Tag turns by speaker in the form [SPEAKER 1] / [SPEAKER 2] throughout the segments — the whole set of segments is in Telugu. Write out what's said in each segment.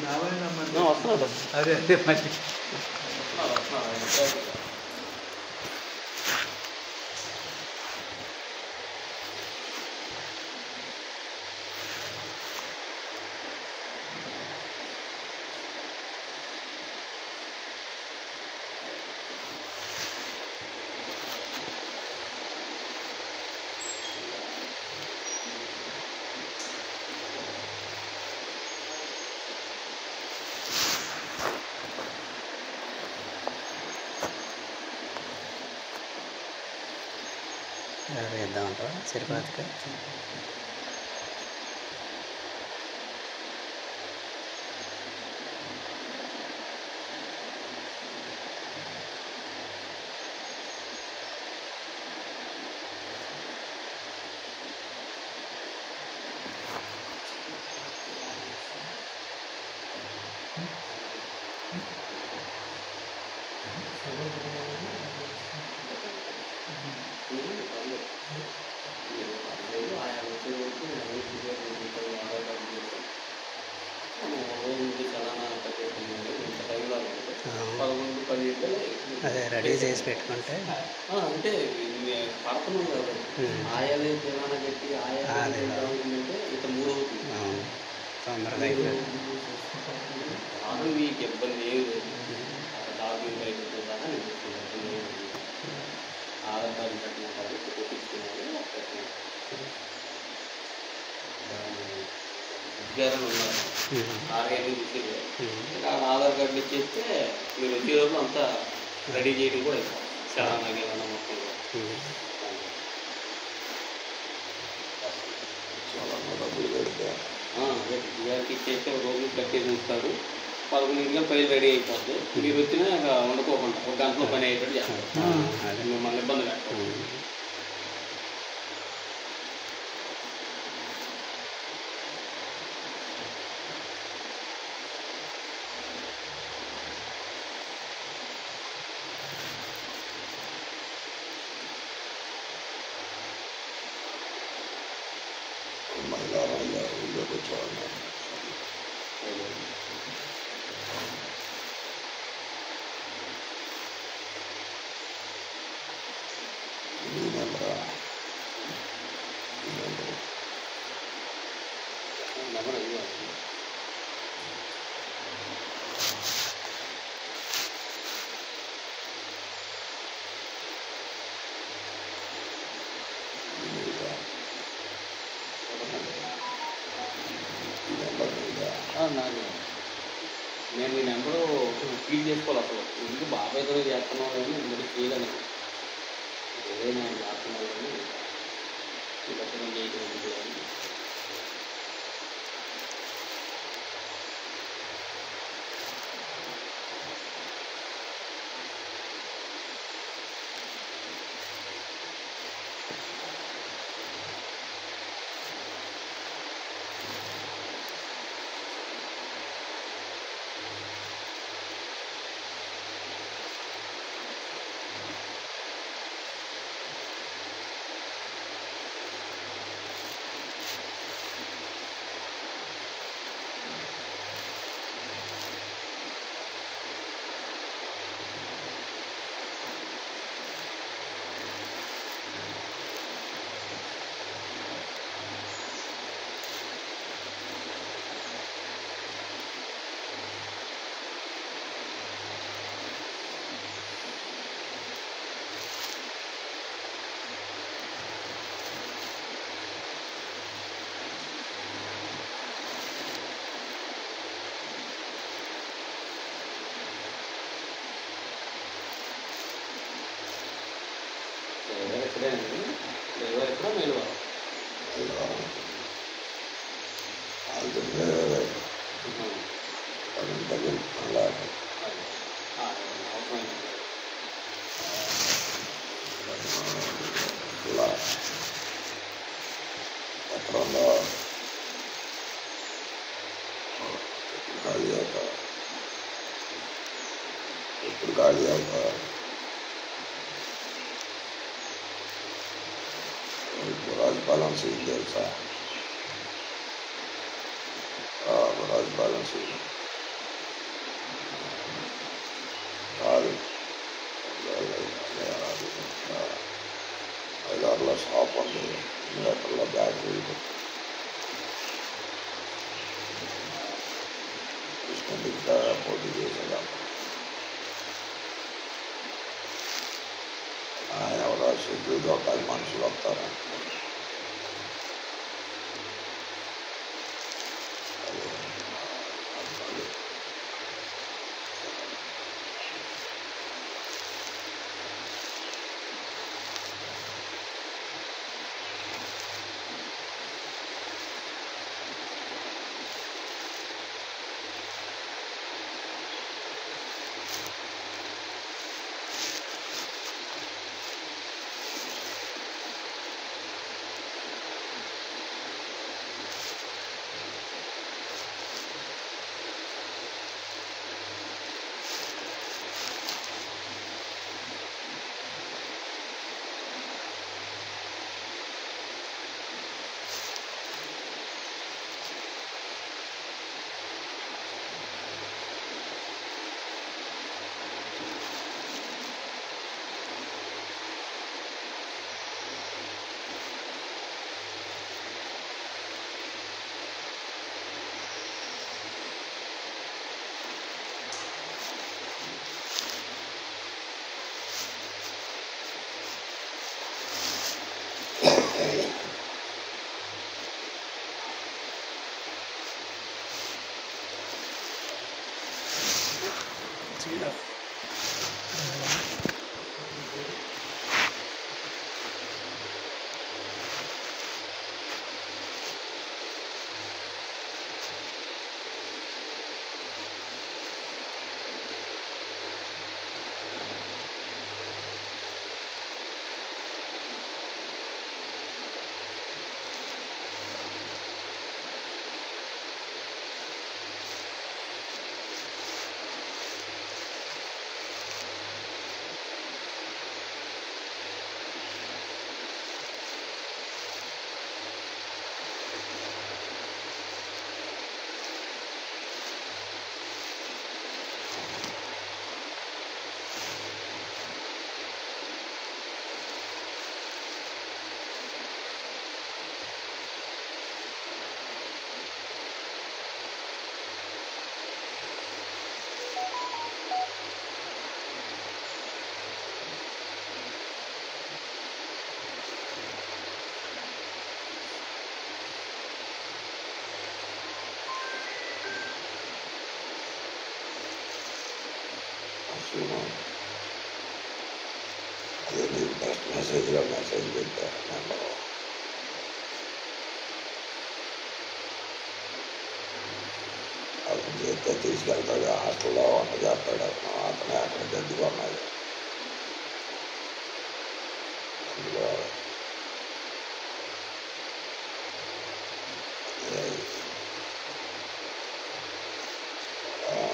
[SPEAKER 1] వస్తున్నాడు
[SPEAKER 2] అదే అదే మరి
[SPEAKER 1] వస్తున్నాడు వస్తున్నాడు
[SPEAKER 3] వేద్దామంటావా సరిపోతుంది
[SPEAKER 1] పదకొండు పది
[SPEAKER 3] అదే రెడీ చేసి పెట్టుకుంటే
[SPEAKER 1] అంటే పడుతున్నాం కదా
[SPEAKER 3] ఉమ్.
[SPEAKER 1] ఆయాలే తెలంగాణ పెట్టి ఆయా
[SPEAKER 3] అదే.
[SPEAKER 1] అంటే ఇక మూడు అవుతుంది
[SPEAKER 3] అవును. తొందరగా అయిపోయింది
[SPEAKER 1] కాదు మీకు ఇబ్బంది ఏమి లేదు డాక్యుమెంట్ అయిపోతుందా అని ఆధార్ కార్డు కట్టిన కాబట్టి కొట్టించుకున్నాను ఉద్యోగాలు ఉన్నారు ఆర్ఐని చూసేది ఇంకా ఆధార్ కార్డు ఇచ్చేస్తే మీరు వచ్చే రోజు అంతా రెడీ చేయడం కూడా అయిపోతుంది చాలా నగేదన్న మొత్తం కూడా. ఆ, అదే ఉద్యోగానికి ఇచ్చేస్తే ఒక రోజు కట్టేసి ఉంచుతారు పదకొండింటికి ఫైల్ రెడీ అయిపోతుంది మీరు వచ్చినా ఇక వండుకోకుండా ఒక గంటలో పని అయ్యేటట్టు చేస్తారు
[SPEAKER 3] అదే
[SPEAKER 1] మిమ్మల్ని ఇబ్బంది పెట్టారు
[SPEAKER 3] ఉమ్.
[SPEAKER 1] నెంబర్ అయ్యో నాకు నేను మీ నెంబరు ఫీల్ చేసుకోవాలి అసలు ఎందుకు బాబాయ్ కూడా చేస్తున్నావు కానీ ఎందుకు ఫీల్ అని ఏదైనా చేస్తున్నావు కానీ ఇదొక్కడం చేయడం ఎందుకు అని డ్రైవర్ ఎక్కడే అండి డ్రైవర్ ఎక్కడ మేలువా అవసరం
[SPEAKER 4] ఇప్పుడు ఖాళీ అవుతా రాజపాలెం సీట్ తెలుసా రాజపాలెం సీట్ కాదు ఐదారులో షాప్ ఉంది ఇన్వర్టర్లో బ్యాటరీ తీసుకుంటే ఇంకా పోటీ చేసేదాం ఆయన ఎవరో షెడ్యూల్ ఒక మనుషులు వస్తారంట అదే, అదే. అసలు అదే నీకు టెక్స్ట్ మెసేజ్లో మెసేజ్ పెట్టారు నెంబరు అతను చేస్తే తీసుకెళ్తాడు హాస్టల్లో వంట చేస్తాడు అతను అతనే అక్కడ గడ్డి కొన్నాడు అందులో అదే ఆ,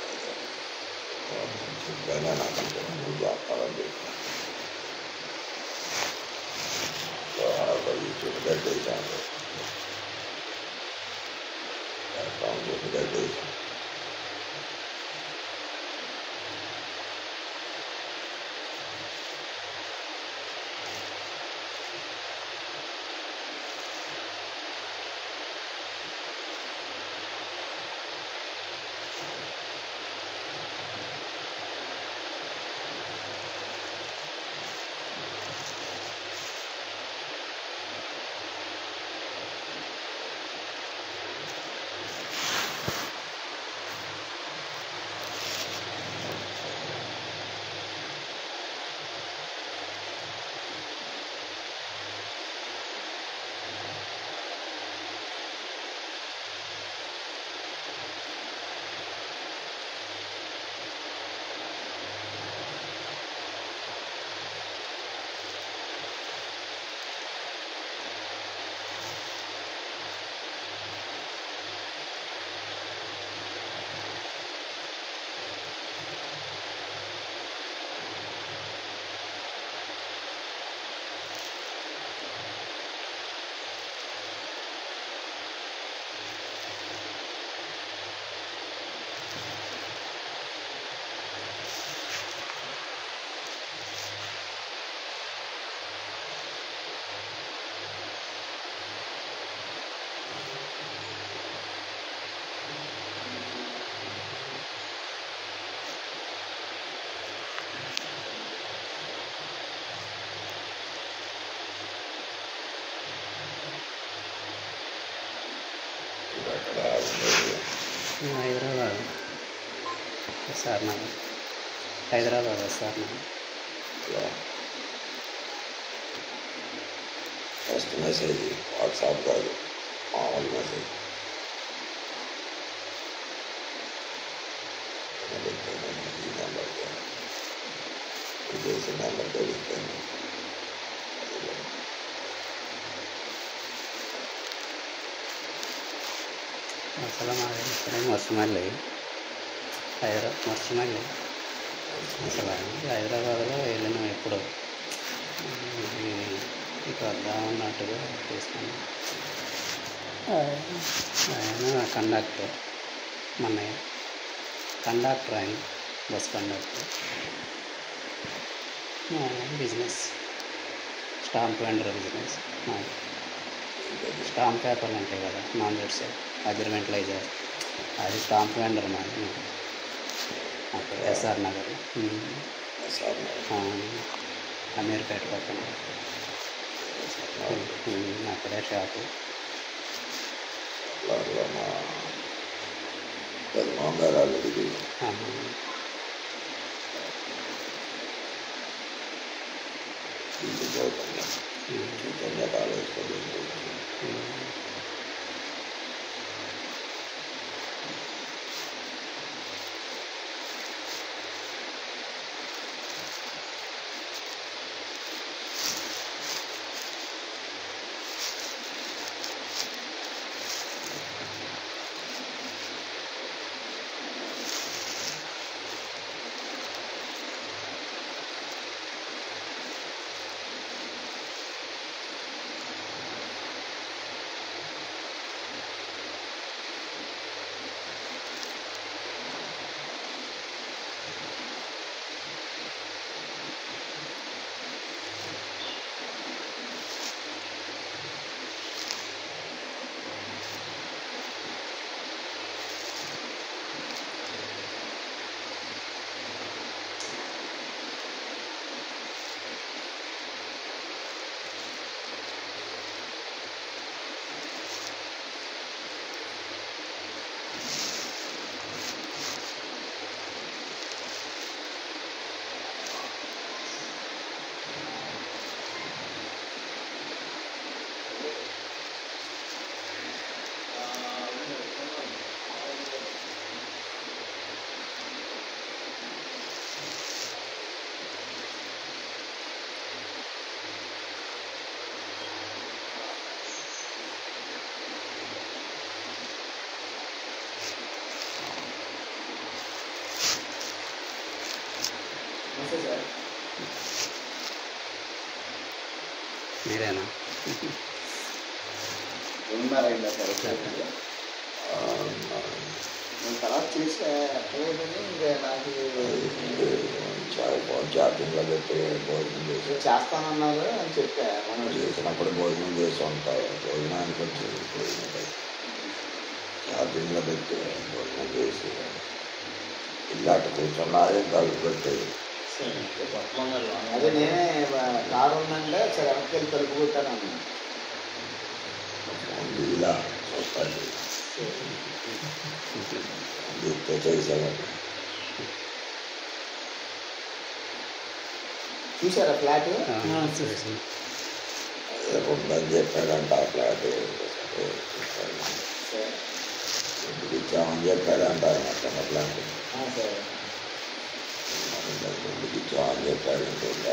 [SPEAKER 4] చెప్పాను నాకు ఇంకా నువ్వు చేస్తావని చెప్పాను సో అక్కడ ఈ చుట్టు కట్టేసాను అకౌంట్ చుట్టు కట్టేసాను
[SPEAKER 3] హైదరాబాద్ ఎస్ఆర్ నగర్ హైదరాబాద్ ఎస్ఆర్ నగర్
[SPEAKER 4] ఇలా ఫస్ట్ మెసేజ్ వాట్సాప్ కాదు మామూలు మెసేజ్ ఈ నెంబర్కి చేసిన నెంబర్ తెలియదు
[SPEAKER 3] అసలు మాది ఇక్కడే మర్చిమల్లి హైదరాబాద్ మర్చిమల్లి అసలు హైదరాబాద్లో వెళ్ళినాం ఎప్పుడు ఇక వద్దామన్నట్టుగా తీసుకున్నాం ఆయన కండక్టర్ మన్నయ్య కండక్టర్ ఆయన bus conductor business stamp vendor business మాది స్టాంప్ పేపర్లు ఉంటాయి కదా నాన్ వెజ్ సైడ్ అగ్రిమెంట్లు అయితే అది స్టాంప్ వెండర్ మాది అక్కడ ఎస్ఆర్ నగర్ ఉమ్.
[SPEAKER 4] సార్
[SPEAKER 3] ఆ, అమీర్పేట పక్కన ఉమ్, అక్కడే షాపు
[SPEAKER 4] అట్లా మా పెద్ద మామగారు అల్లుడికి
[SPEAKER 3] ఆ,
[SPEAKER 4] ఇల్లు పోతుంది
[SPEAKER 3] ఉమ్,
[SPEAKER 4] చైతన్య కాలేజ్ పోతుంది
[SPEAKER 3] ఉమ్. మీరేనా
[SPEAKER 2] ఉన్నారైందా సరే నేను తర్వాత చేసా అర్థమైందని ఇంకా నాకు
[SPEAKER 4] చాయ్ చాటింగ్లో పెట్టి భోజనం చేసి
[SPEAKER 2] చేస్తానన్నారు అని చెప్పా మనం
[SPEAKER 4] చేసినప్పుడు భోజనం చేసి ఉంటారు భోజనానికి వచ్చి భోజనం చార్జింగ్లో పెట్టి భోజనం చేసి ఇల్లాట కూర్చున్నారు తలుపు పెట్టేది
[SPEAKER 2] అదే నేనే కారు ఉందంటే సరే వెనక్కి వెళ్ళి తలుపు కొట్టాను అన్నా
[SPEAKER 4] ముందు ఇలా చూస్తాను దీంతో చేసేవాడు
[SPEAKER 2] చూసారా ఫ్లాట్
[SPEAKER 3] ఆ, చూసి
[SPEAKER 4] అదే ఉందని చెప్పాడంట ఆ ఫ్లాట్ చెప్పాడు
[SPEAKER 2] సరే
[SPEAKER 4] ఇంటికి ఇచ్చామని చెప్పాడంట ఆయన చిన్న ఫ్లాట్
[SPEAKER 2] ఆ, సరే
[SPEAKER 4] ఇంటికి ఇచ్చామని చెప్పాడు ఇంటికి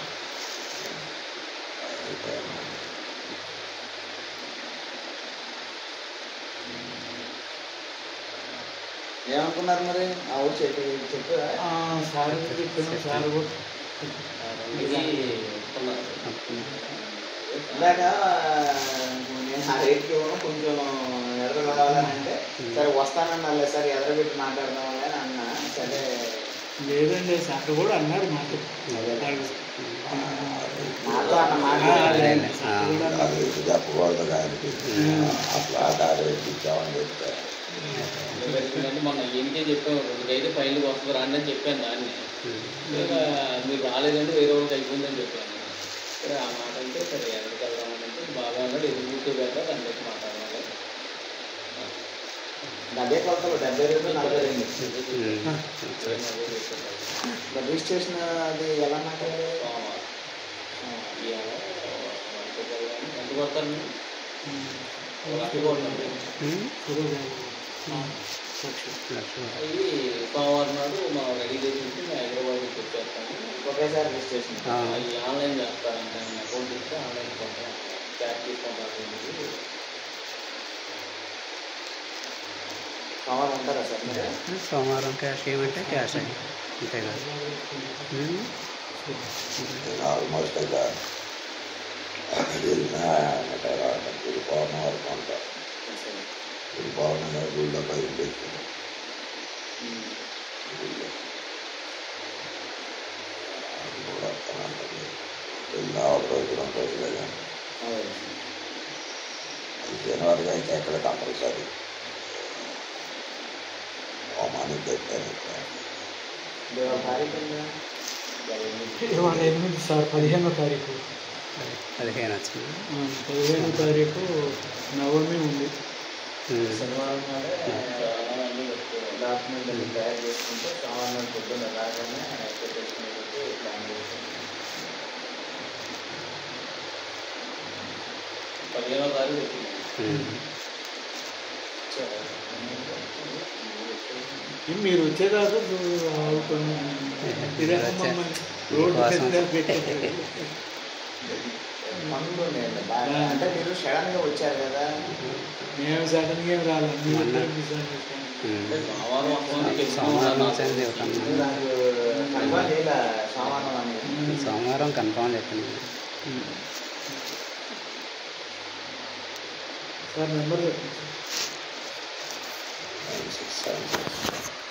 [SPEAKER 2] ఏమనుకున్నారు మరి ఆ ఊరు చెప్పి చెప్పారా
[SPEAKER 5] సార్ చెప్పాను సార్ కూడా
[SPEAKER 1] ఇది కొన్నారు.
[SPEAKER 2] ఇందాక నేను ఆ రేట్కి ఇవ్వను కొంచెం ఎదురు కావాలని అంటే సరే వస్తానన్నా సార్ ఎదురుపెట్టి మాట్లాడదామని అని అన్నా సరే
[SPEAKER 5] లేదండి సార్ కూడా అన్నారు మాతో
[SPEAKER 2] అదే.
[SPEAKER 5] నాకు
[SPEAKER 2] నాతో అన్న మాట
[SPEAKER 5] ఆ, అదే
[SPEAKER 3] అదే.
[SPEAKER 5] అండి. సార్ కూడా
[SPEAKER 4] ఆ
[SPEAKER 5] అన్నారు.
[SPEAKER 4] రేటు చెప్పకూడదు ఆయనకి ఆ ఫ్లాట్ ఆ రేటు ఇచ్చామని చెప్పారు
[SPEAKER 1] ఎందుకంటే మొన్న ఈయనకే చెప్పాము రెండుకైతే ఫైల్ వస్తుంది రాండి అని చెప్పాను దాన్ని ఇక మీరు రాలేదంటే వేరే వాళ్ళకి అయిపోయిందని చెప్పాను సరే ఆ మాట అంటే సరే ఎక్కడికి వెళ్దామని అంటే బాగా అన్నాడు ఎదురు కూర్చో పెట్టా దాన్ని బట్టి మాట్లాడాలి
[SPEAKER 2] అదే కొలతలు డెబ్బై రెండు నలభై రెండు
[SPEAKER 3] ఉమ్.
[SPEAKER 2] మరి రిజిస్ట్రేషన్ అది ఎలా మాట్లాడారు
[SPEAKER 1] ఎంత కొడతారు మీరు? ఒక లక్ష కొడతారు
[SPEAKER 3] ఉమ్.
[SPEAKER 5] లక్ష
[SPEAKER 3] లక్ష.
[SPEAKER 1] అవి సోమవారం నాడు మనం రెడీ చేసి ఉంటే మేము హైదరాబాద్ నుంచి వచ్చేస్తాము
[SPEAKER 2] ఒకేసారి రిజిస్ట్రేషన్
[SPEAKER 3] ఆ.
[SPEAKER 1] అవి ఆన్లైన్ చేస్తారంటే అకౌంట్ ఇస్తే ఆన్లైన్ కొంటాం క్యాష్ తీసుకుంటారు మీరు
[SPEAKER 2] సోమవారం ఉంటారా సార్ మీరు
[SPEAKER 3] సోమవారం క్యాష్ ఏమంటే క్యాష్ అయ్యి అంతే కదా ఉమ్.
[SPEAKER 4] నేను ఆల్మోస్ట్ ఇక వెళ్ళిన వెళ్ళిపోవడం వరకు ఉంటా వెళ్ళిపోవడం గుళ్ళో బయలు పెట్టింది గుళ్ళో అది కూడా వస్తానంటుంది వెళ్ళిన ఒక రోజు రెండు రోజులే కానీ అది జనవరి అయితే ఎక్కడ కంపల్సరీ హోమానికి పెట్టాను ఇక్కడ
[SPEAKER 2] ఇవాళ తారీఖు ఉందా?
[SPEAKER 5] ఇవాళ ఎనిమిది సార్ పదిహేనో తారీఖు
[SPEAKER 3] అది పదిహేను వచ్చింది
[SPEAKER 5] ఆ, పదిహేనో తారీఖు నవమి ఉంది
[SPEAKER 3] ఉమ్.
[SPEAKER 2] శనివారం నాడే
[SPEAKER 1] చాలా అన్నీ పెట్టుకోవాలి
[SPEAKER 2] డాక్యుమెంట్ అది తయారు చేసుకుంటే సోమవారం నాడు పొద్దున్న రాగానే పెట్టేసుకునేటట్టు ప్లాన్ చేసుకుంటాం
[SPEAKER 1] పదిహేనో తారీఖు వచ్చింది
[SPEAKER 3] ఉమ్.
[SPEAKER 5] ఇది మీరు వచ్చేదాకా దు- ఆగుతుంది ఇదే మమ్మల్ని రోడ్డు
[SPEAKER 3] మీకోసం.
[SPEAKER 5] పెద్దలు పెట్టారు.
[SPEAKER 2] పనులు ఉన్నాయండి బాగా అంటే మీరు సడన్ గా వచ్చారు కదా
[SPEAKER 5] మేము సడన్గా ఏం రాలేదు మీరు
[SPEAKER 3] మొన్న.
[SPEAKER 5] మిస్అండర్స్టాండింగ్.
[SPEAKER 1] అంటే
[SPEAKER 3] ఉమ్.
[SPEAKER 1] సోమవారం వస్తామని
[SPEAKER 3] సోమవారం నుంచి
[SPEAKER 1] చెప్తున్నాను
[SPEAKER 3] చెబుతాను
[SPEAKER 2] నాకు కన్ఫర్మ్ చేయలే సోమవారం అనేది
[SPEAKER 3] సోమవారం కన్ఫామ్ చెప్పింది
[SPEAKER 5] సార్ నెంబర్ చెప్పండి
[SPEAKER 4] నైన్ సిక్స్ సెవెన్ సిక్స్